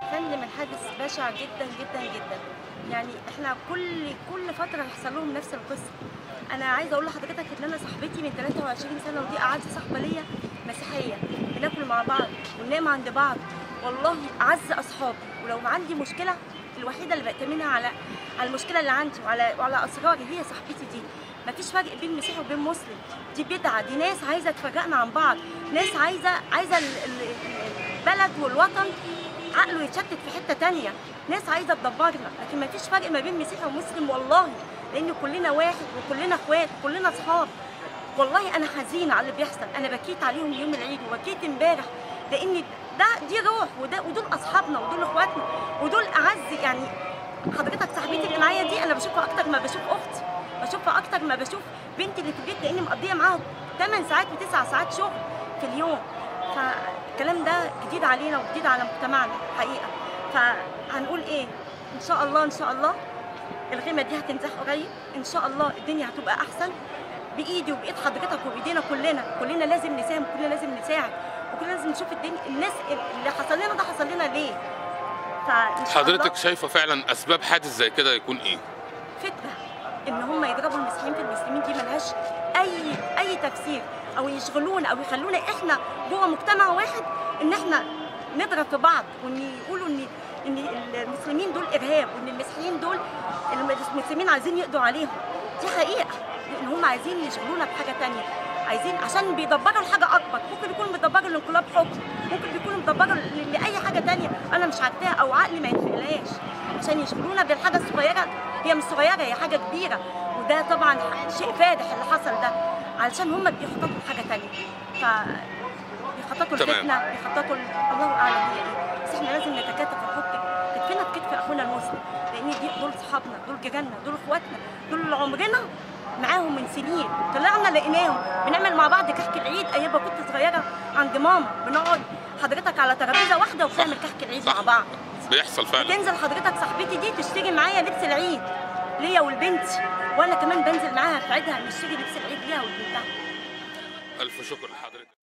فندم الحادث بشع جدا جدا جدا يعني احنا كل كل فتره يحصل لهم نفس القصه انا عايزه اقول لحضرتك ان انا صاحبتي من 23 سنه ودي اعز صاحبه ليا مسيحيه بناكل مع بعض وننام عند بعض والله اعز اصحابي ولو عندي مشكله الوحيده اللي بأتمنها على على المشكله اللي عندي وعلى وعلى اسراري هي صاحبتي دي مفيش فرق بين مسيحي وبين مسلم دي بدعه دي ناس عايزه تفرقنا عن بعض ناس عايزه عايزه ال- ال- البلد والوطن عقله يتشتت في حته تانية ناس عايزه تدبرنا لكن مفيش فرق ما بين مسيحي ومسلم والله لان كلنا واحد وكلنا اخوات وكلنا اصحاب والله انا حزينه على اللي بيحصل انا بكيت عليهم يوم العيد وبكيت امبارح لان ده دي روح وده ودول اصحابنا ودول اخواتنا ودول اعز يعني حضرتك صاحبتي اللي معايا دي انا بشوفها اكتر ما بشوف اختي بشوفها اكتر ما بشوف بنتي اللي في البيت لاني مقضيه معاها 8 ساعات و9 ساعات شغل في اليوم فالكلام ده جديد علينا وجديد على مجتمعنا حقيقه فهنقول ايه ان شاء الله ان شاء الله الغيمه دي هتنزح قريب ان شاء الله الدنيا هتبقى احسن بايدي وبايد حضرتك وبايدينا كلنا كلنا لازم نساهم كلنا لازم نساعد وكلنا لازم نشوف الدنيا الناس اللي حصل لنا ده حصل لنا ليه فان شاء الله حضرتك شايفه فعلا اسباب حادث زي كده يكون ايه فتنه ان هم يضربوا المسيحيين في المسلمين دي ملهاش اي اي تفسير او يشغلونا او يخلونا احنا جوه مجتمع واحد ان احنا نضرب في بعض وان يقولوا ان ان المسلمين دول ارهاب وان المسيحيين دول المسلمين عايزين يقضوا عليهم دي حقيقه ان هم عايزين يشغلونا بحاجه تانية عايزين عشان بيدبروا لحاجه اكبر ممكن يكونوا بيدبروا لانقلاب حكم ممكن يكونوا بيدبروا ل- لاي حاجه تانية انا مش عارفاها او عقلي ما يتخيلهاش عشان يشغلونا بالحاجه الصغيره هي مش صغيره هي حاجه كبيره وده طبعا شيء فادح اللي حصل ده علشان هم بيخططوا لحاجه تانية ف بيخططوا تمام. الفتنه بيخططوا ال- الله اعلم هي ايه بس احنا لازم نتكاتف ونحط كتفنا في كتف اخونا المسلم لان دي دول صحابنا دول جيراننا دول اخواتنا دول اللي عمرنا معاهم من سنين طلعنا لقيناهم بنعمل مع بعض كحك العيد ايام ما كنت صغيره عند ماما بنقعد حضرتك على ترابيزه واحده وبنعمل كحك العيد صح. مع بعض بيحصل فعلا تنزل حضرتك صاحبتي دي تشتري معايا لبس العيد ليا ولبنتي وانا كمان بنزل معاها في عيدها نشتري لبس العيد ليها ولبنتها الف شكر لحضرتك